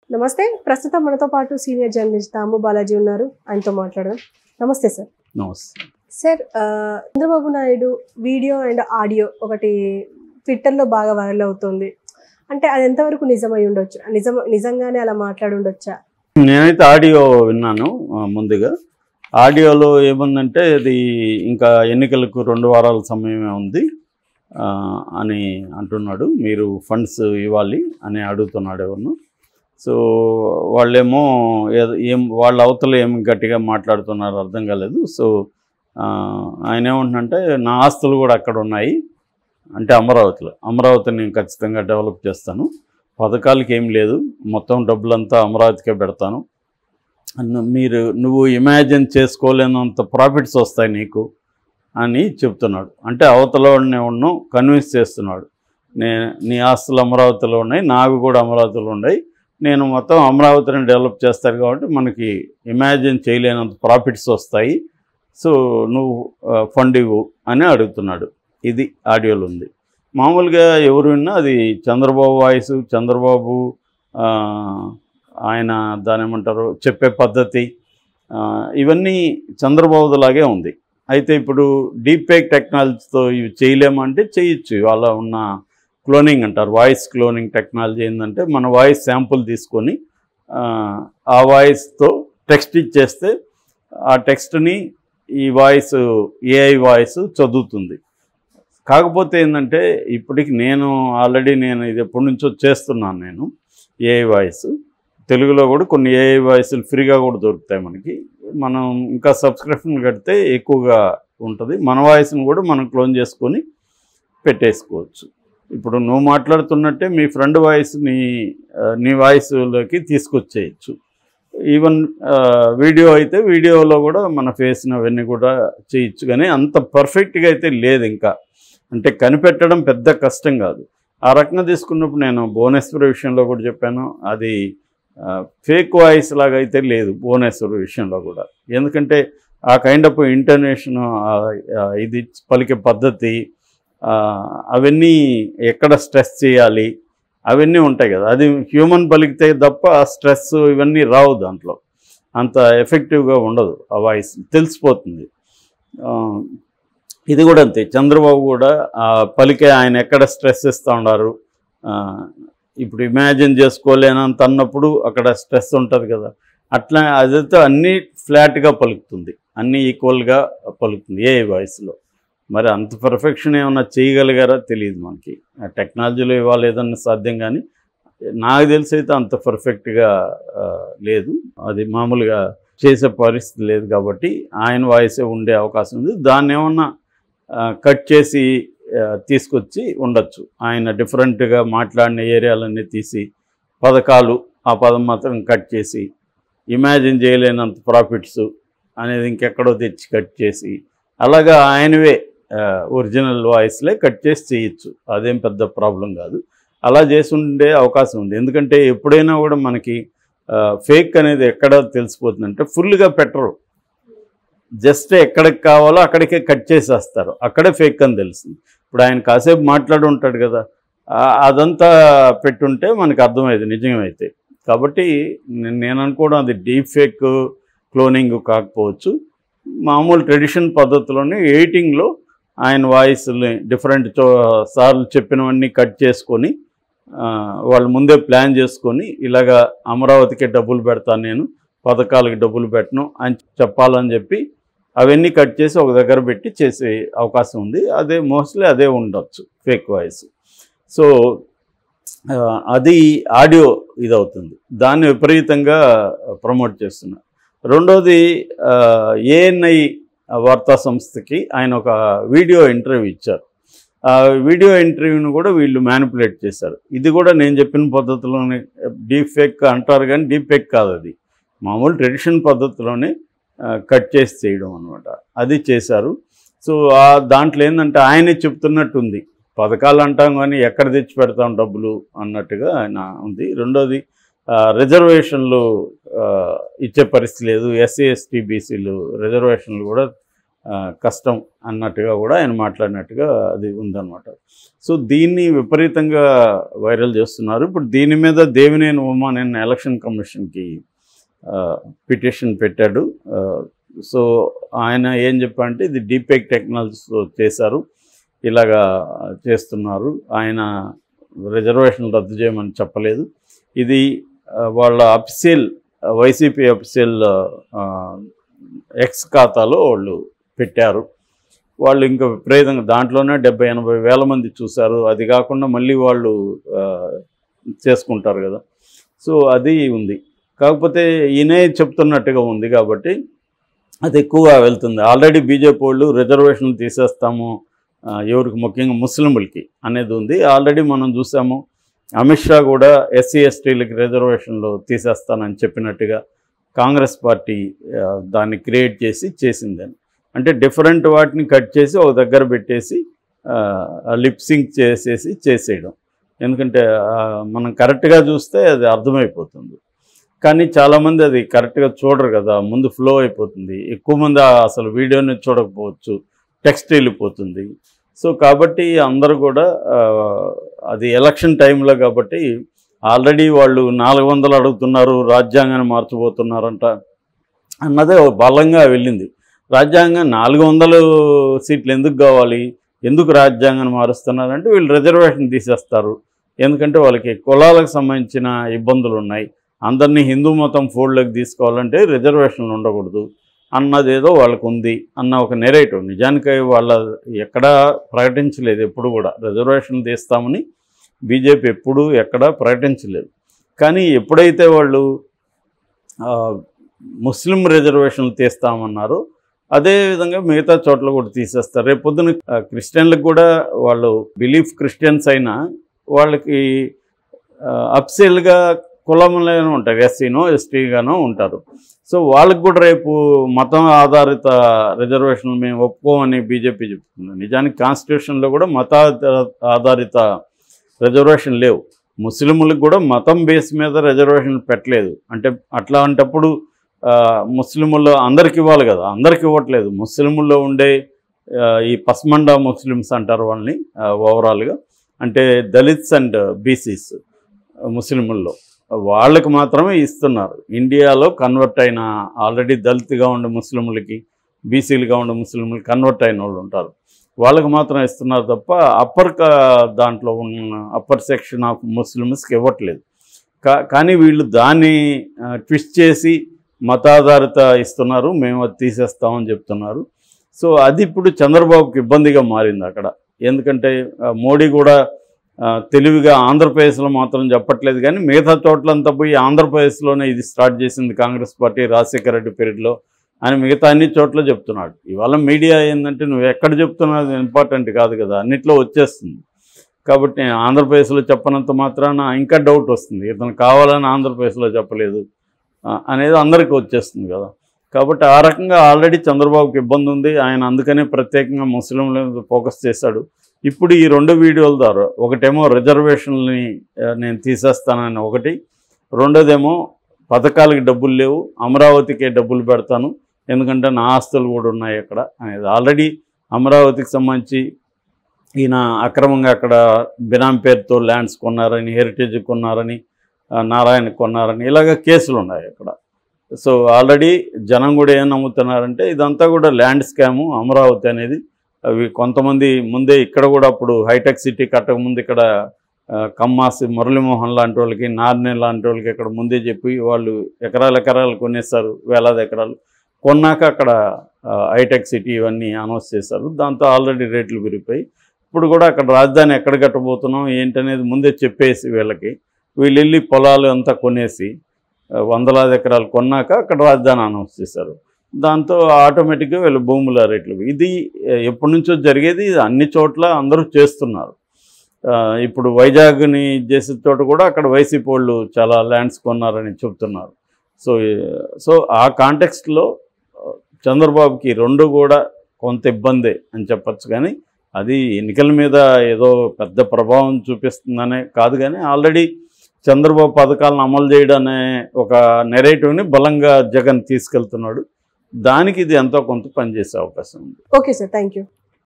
నమస్తే ప్రస్తుతం మనతో పాటు సీనియర్ జర్నలిస్ట్ దాము బాలాజీ ఉన్నారు ఆయనతో మాట్లాడదాం నమస్తే సార్ నమస్తే సార్ ఆ, Chandrababu Naidu video and audio ఒకటి ట్విట్టర్లో బాగా వైరల్ అవుతుంది అంటే అది ఎంతవరకు నిజమై ఉండొచ్చు నిజం నిజంగానే అలా మాట్లాడి ఉండొచ్చా నేనైతే ఆడియో విన్నాను ఆ, ముందుగా ఆడియోలో ఏముందంటే అది ఇంకా ఎన్నికలకు రెండు వారాల సమయమే ఉంది ఆ, అని అంటున్నాడు మీరు ఫండ్స్ ఇవ్వాలి అని అడుగుతున్నాడు ఎవరు సో వాళ్ళేమో ఏదో ఏం వాళ్ళ అవతల ఏం గట్టిగా మాట్లాడుతున్నారు అర్థం కాలేదు సో ఆ, ఆయన ఏమంటున్నంటే నా ఆస్తులు కూడా అక్కడ ఉన్నాయి అంటే అమరావతిలో అమరావతిని నేను ఖచ్చితంగా డెవలప్ చేస్తాను పథకాలకి ఏం లేదు మొత్తం డబ్బులంతా అమరావతికే పెడతాను అన్న మీరు నువ్వు ఇమాజిన్ చేసుకోలేనంత ప్రాఫిట్స్ వస్తాయి నీకు అని చెప్తున్నాడు అంటే అవతలనే ఉన్నాం కన్విన్స్ చేస్తున్నాడు నే నీ ఆస్తులు అమరావతిలో ఉన్నాయి నావి కూడా అమరావతిలో ఉన్నాయి నేను మొత్తం అమరావతిని డెవలప్ చేస్తాను కాబట్టి మనకి ఇమాజిన్ చేయలేనంత ప్రాఫిట్స్ వస్తాయి సో నువ్వు ఫండ్ ఇవ్వు అని అడుగుతున్నాడు ఇది ఆడియోలో ఉంది మామూలుగా ఎవరు విన్నా అది చంద్రబాబు వాయిస్ చంద్రబాబు ఆ, ఆయన దాని ఏమంటారు చెప్పే పద్ధతి ఆ, ఇవన్నీ చంద్రబాబులాగే ఉంది అయితే ఇప్పుడు డీప్ ఫేక్ టెక్నాలజీతో ఇవి చేయలేమంటే చేయొచ్చు ఇవాళ ఉన్న క్లోనింగ్ అంటారు వాయిస్ క్లోనింగ్ టెక్నాలజీ ఏంటంటే మన వాయిస్ శాంపుల్ తీసుకొని ఆ, ఆ వాయిస్తో టెక్స్ట్ ఇచ్చేస్తే ఆ టెక్స్ట్ని ఈ వాయిస్ ఏఐ వాయిస్ చదువుతుంది కాకపోతే ఏంటంటే ఇప్పటికి నేను ఆల్రెడీ నేను ఇది ఎప్పటి నుంచో చేస్తున్నాను నేను ఏఐ వాయిస్ తెలుగులో కూడా కొన్ని ఏఐ వాయిస్లు ఫ్రీగా కూడా దొరుకుతాయి మనకి మనం ఇంకా సబ్స్క్రిప్షన్ కడితే ఎక్కువగా ఉంటుంది మన వాయిస్ని కూడా మనం క్లోన్ చేసుకొని పెట్టేసుకోవచ్చు ఇప్పుడు నువ్వు మాట్లాడుతున్నట్టే మీ ఫ్రెండ్ వాయిస్ నీ ఆ, నీ వాయిస్లోకి తీసుకొచ్చేయచ్చు ఈవెన్ వీడియో అయితే వీడియోలో కూడా మన ఫేస్ని అవన్నీ కూడా చేయొచ్చు కానీ అంత పర్ఫెక్ట్గా అయితే లేదు ఇంకా అంటే కనిపెట్టడం పెద్ద కష్టం కాదు ఆ రకంగా తీసుకున్నప్పుడు నేను భువనేశ్వర్ విషయంలో కూడా చెప్పాను అది ఫేక్ వాయిస్ లాగా అయితే లేదు భువనేశ్వర్ విషయంలో కూడా ఎందుకంటే ఆ కైండ్ ఆఫ్ ఇంటర్నేషన్ ఇది పలికే పద్ధతి ఆ, అవన్నీ ఎక్కడ స్ట్రెస్ చేయాలి అవన్నీ ఉంటాయి కదా అది హ్యూమన్ పలికితే తప్ప ఆ స్ట్రెస్ ఇవన్నీ రావు దాంట్లో అంత ఎఫెక్టివ్గా ఉండదు ఆ వాయిస్ తెలిసిపోతుంది ఆ, ఇది కూడా అంతే చంద్రబాబు కూడా ఆ పలికే ఆయన ఎక్కడ స్ట్రెస్ ఇస్తూ ఉన్నారు ఆ, ఇప్పుడు ఇమాజిన్ చేసుకోలేనంత అన్నప్పుడు అక్కడ స్ట్రెస్ ఉంటుంది కదా అట్లా అదైతే అన్నీ ఫ్లాట్గా పలుకుతుంది అన్నీ ఈక్వల్గా పలుకుతుంది ఏ వాయిస్లో మరి అంత పర్ఫెక్షన్ ఏమన్నా చేయగలిగారా తెలియదు మనకి ఆ టెక్నాలజీలో ఇవాళ ఏదన్నా సాధ్యం కానీ నాకు తెలిసి అయితే అంత పర్ఫెక్ట్గా ఆ, లేదు అది మామూలుగా చేసే పరిస్థితి లేదు కాబట్టి ఆయన వాయిసే ఉండే అవకాశం ఉంది దాన్ని ఏమన్నా ఆ, కట్ చేసి ఆ, తీసుకొచ్చి ఉండొచ్చు ఆయన డిఫరెంట్గా మాట్లాడిన ఏరియాలన్నీ తీసి పథకాలు ఆ పదం మాత్రం కట్ చేసి ఇమాజిన్ చేయలేనంత ప్రాఫిట్స్ అనేది ఇంకెక్కడో తెచ్చి కట్ చేసి అలాగా ఆయనవే ఒరిజినల్ వాయిస్లే కట్ చేసి చేయొచ్చు అదేం పెద్ద ప్రాబ్లం కాదు అలా చేసి ఉండే అవకాశం ఉంది ఎందుకంటే ఎప్పుడైనా కూడా మనకి ఫేక్ అనేది ఎక్కడ తెలిసిపోతుందంటే ఫుల్గా పెట్టరు జస్ట్ ఎక్కడికి కావాలో అక్కడికే కట్ చేసేస్తారు అక్కడే ఫేక్ అని తెలుస్తుంది ఇప్పుడు ఆయన కాసేపు మాట్లాడి ఉంటాడు కదా ఆ- అదంతా పెట్టుంటే మనకు అర్థమైంది నిజమైతే కాబట్టి నే- నేను అనుకోవడం అది డీప్ ఫేక్ క్లోనింగ్ కాకపోవచ్చు మామూలు ట్రెడిషన్ పద్ధతిలోనే ఎయిటింగ్లో ఆయన వాయిస్ని డిఫరెంట్ చో సార్లు చెప్పినవన్నీ కట్ చేసుకొని ఆ, వాళ్ళు ముందే ప్లాన్ చేసుకొని ఇలాగా అమరావతికి డబ్బులు పెడతాను నేను పథకాలకి డబ్బులు పెట్టను అని చెప్పాలని చెప్పి అవన్నీ కట్ చేసి ఒక దగ్గర పెట్టి చేసే అవకాశం ఉంది అదే మోస్ట్లీ అదే ఉండొచ్చు ఫేక్ వాయిస్ సో ఆ, అది ఆడియో ఇది అవుతుంది దాన్ని విపరీతంగా ప్రమోట్ చేస్తున్నారు రెండోది ఏఎన్ఐ వార్తా సంస్థకి ఆయన ఒక వీడియో ఇంటర్వ్యూ ఇచ్చారు ఆ వీడియో ఇంటర్వ్యూను కూడా వీళ్ళు మ్యానిపులేట్ చేశారు ఇది కూడా నేను చెప్పిన పద్ధతిలోనే డీప్ ఫేక్ అంటారు కానీ డీప్ ఫేక్ కాదు అది మామూలు ట్రెడిషన్ పద్ధతిలోనే కట్ చేసి చేయడం అనమాట అది చేశారు సో ఆ దాంట్లో ఏంటంటే ఆయనే చెప్తున్నట్టుంది పథకాలు అంటాం కానీ ఎక్కడ తెచ్చి పెడతాం డబ్బులు అన్నట్టుగా ఆయన ఉంది రెండోది ఆ, రిజర్వేషన్లు ఆ, ఇచ్చే పరిస్థితి లేదు ఎస్సీ ఎస్టీ బీసీలు రిజర్వేషన్లు కూడా ఆ, కష్టం అన్నట్టుగా కూడా ఆయన మాట్లాడినట్టుగా అది ఉందన్నమాట సో దీన్ని విపరీతంగా వైరల్ చేస్తున్నారు ఇప్పుడు దీని మీద దేవినేని ఉమా నిన్న ఎలక్షన్ కమిషన్కి పిటిషన్ పెట్టాడు ఆ, సో ఆయన ఏం చెప్పారంటే ఇది డీపేక్ టెక్నాలజీతో చేశారు ఇలాగా చేస్తున్నారు ఆయన రిజర్వేషన్ రద్దు చేయమని చెప్పలేదు ఇది ఆ, వాళ్ళ అఫిషియల్ వైసీపీ అఫిషియల్ ఎక్స్ ఖాతాలో వాళ్ళు పెట్టారు వాళ్ళు ఇంకా విపరీతంగా దాంట్లోనే డెబ్బై ఎనభై వేల మంది చూశారు అది కాకుండా మళ్ళీ వాళ్ళు ఆ, చేసుకుంటారు కదా సో అది ఉంది కాకపోతే ఈయనే చెప్తున్నట్టుగా ఉంది కాబట్టి అది ఎక్కువగా వెళ్తుంది ఆల్రెడీ బీజేపీ వాళ్ళు రిజర్వేషన్లు తీసేస్తాము ఆ, ఎవరికి ముఖ్యంగా ముస్లింలకి అనేది ఉంది ఆల్రెడీ మనం చూసాము అమిత్ షా కూడా ఎస్సీ ఎస్టీలకి రిజర్వేషన్లు తీసేస్తానని చెప్పినట్టుగా కాంగ్రెస్ పార్టీ ఆ, దాన్ని క్రియేట్ చేసి చేసిందని అంటే డిఫరెంట్ వాటిని కట్ చేసి ఒక దగ్గర పెట్టేసి లిప్ సింక్ చేసేసి చేసేయడం ఎందుకంటే ఆ, మనం కరెక్ట్గా చూస్తే అది అర్థమైపోతుంది కానీ చాలామంది అది కరెక్ట్గా చూడరు కదా ముందు ఫ్లో అయిపోతుంది ఎక్కువ మంది ఆ అసలు వీడియోని చూడకపోవచ్చు టెక్స్ట్ వెళ్ళిపోతుంది సో కాబట్టి అందరూ కూడా ఆ, అది ఎలక్షన్ టైంలో కాబట్టి ఆల్రెడీ వాళ్ళు నాలుగు వందలు అడుగుతున్నారు రాజ్యాంగాన్ని మార్చబోతున్నారంట అన్నదే ఒక బలంగా వెళ్ళింది రాజ్యాంగం నాలుగు వందలు సీట్లు ఎందుకు కావాలి ఎందుకు రాజ్యాంగాన్ని మారుస్తున్నారంటే వీళ్ళు రిజర్వేషన్ తీసేస్తారు ఎందుకంటే వాళ్ళకి కులాలకు సంబంధించిన ఇబ్బందులు ఉన్నాయి అందరినీ హిందూ మతం ఫోల్డ్లోకి తీసుకోవాలంటే రిజర్వేషన్లు ఉండకూడదు అన్నది ఏదో వాళ్ళకు ఉంది అన్న ఒక నెరేటివ్ నిజానికి వాళ్ళ ఎక్కడా ప్రకటించలేదు ఎప్పుడు కూడా రిజర్వేషన్ తీస్తామని బీజేపీ ఎప్పుడు ఎక్కడా ప్రకటించలేదు కానీ ఎప్పుడైతే వాళ్ళు ఆ, ముస్లిం రిజర్వేషన్లు తీస్తామన్నారో అదే విధంగా మిగతా చోట్ల కూడా తీసేస్తారు రేపు పొద్దున ఆ, క్రిస్టియన్లకు కూడా వాళ్ళు బిలీఫ్ క్రిస్టియన్స్ అయినా వాళ్ళకి అప్సెల్గా కులంలోనే ఉంటారు ఎస్సీనో ఎస్టీగానో ఉంటారు సో వాళ్ళకి కూడా రేపు మతం ఆధారిత రిజర్వేషన్లు మేము ఒప్పుకోమని బీజేపీ చెప్తుంది నిజానికి కాన్స్టిట్యూషన్లో కూడా మత ఆధారిత రిజర్వేషన్ లేవు ముస్లింలకు కూడా మతం బేస్ మీద రిజర్వేషన్ పెట్టలేదు అంటే అట్లాంటప్పుడు ఆ, ముస్లిముల్లో అందరికి ఇవ్వాలి కదా అందరికి ఇవ్వట్లేదు ముస్లిముల్లో ఉండే ఆ, ఈ పస్మండా ముస్లిమ్స్ అంటారు వాళ్ళని ఓవరాల్గా అంటే దళిత్స్ అండ్ బీసీస్ ముస్లిముల్లో వాళ్ళకి మాత్రమే ఇస్తున్నారు ఇండియాలో కన్వర్ట్ అయిన ఆల్రెడీ దళిత్గా ఉండే ముస్లింలకి బీసీలుగా ఉండే ముస్లింలకి కన్వర్ట్ అయిన వాళ్ళు ఉంటారు వాళ్ళకి మాత్రం ఇస్తున్నారు తప్ప అప్పర్ దాంట్లో ఉన్న అప్పర్ సెక్షన్ ఆఫ్ ముస్లిమ్స్కి ఇవ్వట్లేదు కా కానీ వీళ్ళు దాన్ని ట్విస్ట్ చేసి మతాధారిత ఇస్తున్నారు మేము అది తీసేస్తామని చెప్తున్నారు సో అది ఇప్పుడు చంద్రబాబుకి ఇబ్బందిగా మారింది అక్కడ ఎందుకంటే ఆ, మోడీ కూడా ఆ, తెలివిగా ఆంధ్రప్రదేశ్లో మాత్రం చెప్పట్లేదు కానీ మిగతా చోట్లంతా పోయి ఆంధ్రప్రదేశ్లోనే ఇది స్టార్ట్ చేసింది కాంగ్రెస్ పార్టీ రాజశేఖర రెడ్డి పీరియడ్లో అని మిగతా అన్ని చోట్ల చెప్తున్నాడు ఇవాళ మీడియా ఏంటంటే నువ్వు ఎక్కడ చెప్తున్నది ఇంపార్టెంట్ కాదు కదా అన్నిట్లో వచ్చేస్తుంది కాబట్టి ఆంధ్రప్రదేశ్లో చెప్పనంత మాత్రాన ఇంకా డౌట్ వస్తుంది ఇతను కావాలని ఆంధ్రప్రదేశ్లో చెప్పలేదు ఆ, అనేది అందరికీ వచ్చేస్తుంది కదా కాబట్టి ఆ రకంగా ఆల్రెడీ చంద్రబాబుకి ఇబ్బంది ఉంది ఆయన అందుకనే ప్రత్యేకంగా ముస్లింల మీద ఫోకస్ చేశాడు ఇప్పుడు ఈ రెండు వీడియోల ద్వారా ఒకటేమో రిజర్వేషన్లని ఆ, నేను తీసేస్తానని ఒకటి రెండోదేమో పథకాలకి డబ్బులు లేవు అమరావతికే డబ్బులు పెడతాను ఎందుకంటే నా ఆస్తులు కూడా ఉన్నాయి అక్కడ అనేది ఆల్రెడీ అమరావతికి సంబంధించి ఈయన అక్రమంగా అక్కడ బినాం పేరుతో ల్యాండ్స్ కొన్నారని హెరిటేజ్ కొన్నారని ఆ, నారాయణ కొన్నారని ఇలాగ కేసులు ఉన్నాయి అక్కడ సో ఆల్రెడీ జనం కూడా ఏం నమ్ముతున్నారంటే ఇదంతా కూడా ల్యాండ్ స్కాము అమరావతి అనేది అవి కొంతమంది ముందే ఇక్కడ కూడా అప్పుడు హైటెక్ సిటీ కట్టకముందు ఇక్కడ ఆ, కమ్మాసి మురళీమోహన్ లాంటి వాళ్ళకి నార్నే లాంటి వాళ్ళకి ఇక్కడ ముందే చెప్పి వాళ్ళు ఎకరాలు ఎకరాలు కొనేస్తారు వేలాది ఎకరాలు కొన్నాక అక్కడ ఆ, హైటెక్ సిటీ ఇవన్నీ అనౌన్స్ చేశారు దాంతో ఆల్రెడీ రేట్లు పెరిగిపోయి ఇప్పుడు కూడా అక్కడ రాజధాని ఎక్కడ కట్టబోతున్నాం ఏంటనేది ముందే చెప్పేసి వీళ్ళకి వీళ్ళు వెళ్ళి పొలాలు అంతా కొనేసి ఆ, వందలాది ఎకరాలు కొన్నాక అక్కడ రాజధాని అనౌన్స్ చేశారు దాంతో ఆటోమేటిక్గా వీళ్ళు భూముల రేట్లు ఇది ఆ, ఎప్పటి నుంచో జరిగేది ఇది అన్ని చోట్ల అందరూ చేస్తున్నారు ఆ, ఇప్పుడు వైజాగ్ని చేసే చోట కూడా అక్కడ వైసీపీ వాళ్ళు చాలా ల్యాండ్స్ కొన్నారని చెప్తున్నారు సో ఏ- సో ఆ కాంటెక్స్ట్లో చంద్రబాబుకి రెండు కూడా కొంత ఇబ్బందే అని చెప్పచ్చు కానీ అది ఎన్నికల మీద ఏదో పెద్ద ప్రభావం చూపిస్తుందనే కాదు కానీ ఆల్రెడీ చంద్రబాబు పథకాలను అమలు చేయడం అనే ఒక నెరేటివ్ని బలంగా జగన్ తీసుకెళ్తున్నాడు దానికి ఇది ఎంతో కొంత పనిచేసే అవకాశం ఉంది ఓకే సార్ థ్యాంక్ యూ